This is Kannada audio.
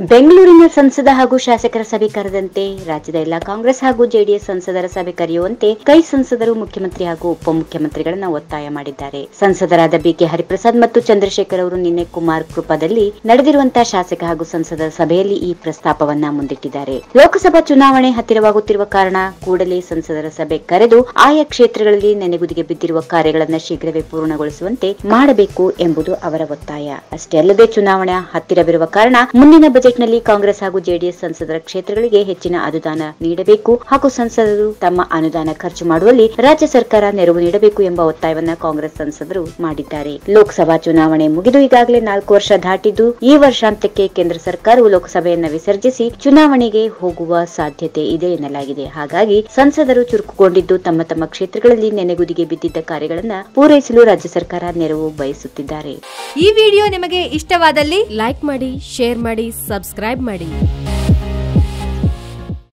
ಬೆಂಗಳೂರಿನ ಸಂಸದ ಹಾಗೂ ಶಾಸಕರ ಸಭೆ ಕರೆದಂತೆ ರಾಜ್ಯದ ಎಲ್ಲಾ ಕಾಂಗ್ರೆಸ್ ಹಾಗೂ ಜೆಡಿಎಸ್ ಸಂಸದರ ಸಭೆ ಕರೆಯುವಂತೆ ಕೈ ಸಂಸದರು ಮುಖ್ಯಮಂತ್ರಿ ಹಾಗೂ ಉಪಮುಖ್ಯಮಂತ್ರಿಗಳನ್ನ ಒತ್ತಾಯ ಮಾಡಿದ್ದಾರೆ ಸಂಸದರಾದ ಬಿಕೆ ಹರಿಪ್ರಸಾದ್ ಮತ್ತು ಚಂದ್ರಶೇಖರ್ ಅವರು ನಿನ್ನೆ ಕುಮಾರ್ ಕೃಪದಲ್ಲಿ ನಡೆದಿರುವಂತಹ ಶಾಸಕ ಹಾಗೂ ಸಂಸದರ ಸಭೆಯಲ್ಲಿ ಈ ಪ್ರಸ್ತಾಪವನ್ನ ಮುಂದಿಟ್ಟಿದ್ದಾರೆ ಲೋಕಸಭಾ ಚುನಾವಣೆ ಹತ್ತಿರವಾಗುತ್ತಿರುವ ಕಾರಣ ಕೂಡಲೇ ಸಂಸದರ ಸಭೆ ಕರೆದು ಆಯಾ ಕ್ಷೇತ್ರಗಳಲ್ಲಿ ನೆನೆಗುದಿಗೆ ಬಿದ್ದಿರುವ ಕಾರ್ಯಗಳನ್ನು ಶೀಘ್ರವೇ ಪೂರ್ಣಗೊಳಿಸುವಂತೆ ಮಾಡಬೇಕು ಎಂಬುದು ಅವರ ಒತ್ತಾಯ ಅಷ್ಟೇ ಅಲ್ಲದೆ ಚುನಾವಣೆ ಹತ್ತಿರವಿರುವ ಕಾರಣ ಮುಂದಿನ ಬಜೆಟ್ನಲ್ಲಿ ಕಾಂಗ್ರೆಸ್ ಹಾಗೂ ಜೆಡಿಎಸ್ ಸಂಸದರ ಕ್ಷೇತ್ರಗಳಿಗೆ ಹೆಚ್ಚಿನ ಅನುದಾನ ನೀಡಬೇಕು ಹಾಗೂ ಸಂಸದರು ತಮ್ಮ ಅನುದಾನ ಖರ್ಚು ಮಾಡುವಲ್ಲಿ ರಾಜ್ಯ ಸರ್ಕಾರ ನೆರವು ನೀಡಬೇಕು ಎಂಬ ಒತ್ತಾಯವನ್ನ ಕಾಂಗ್ರೆಸ್ ಸಂಸದರು ಮಾಡಿದ್ದಾರೆ ಲೋಕಸಭಾ ಚುನಾವಣೆ ಮುಗಿದು ಈಗಾಗಲೇ ನಾಲ್ಕು ವರ್ಷ ದಾಟಿದ್ದು ಈ ವರ್ಷಾಂತ್ಯಕ್ಕೆ ಕೇಂದ್ರ ಸರ್ಕಾರವು ಲೋಕಸಭೆಯನ್ನ ವಿಸರ್ಜಿಸಿ ಚುನಾವಣೆಗೆ ಹೋಗುವ ಸಾಧ್ಯತೆ ಇದೆ ಎನ್ನಲಾಗಿದೆ ಹಾಗಾಗಿ ಸಂಸದರು ಚುರುಕುಗೊಂಡಿದ್ದು ತಮ್ಮ ತಮ್ಮ ಕ್ಷೇತ್ರಗಳಲ್ಲಿ ನೆನೆಗುದಿಗೆ ಬಿದ್ದಿದ್ದ ಕಾರ್ಯಗಳನ್ನ ಪೂರೈಸಲು ರಾಜ್ಯ ಸರ್ಕಾರ ನೆರವು ಬಯಸುತ್ತಿದ್ದಾರೆ ಈ ವಿಡಿಯೋ ನಿಮಗೆ ಇಷ್ಟವಾದಲ್ಲಿ ಲೈಕ್ ಮಾಡಿ ಶೇರ್ ಮಾಡಿ ಸಬ್ಸ್ಕ್ರೈಬ್ ಮಾಡಿ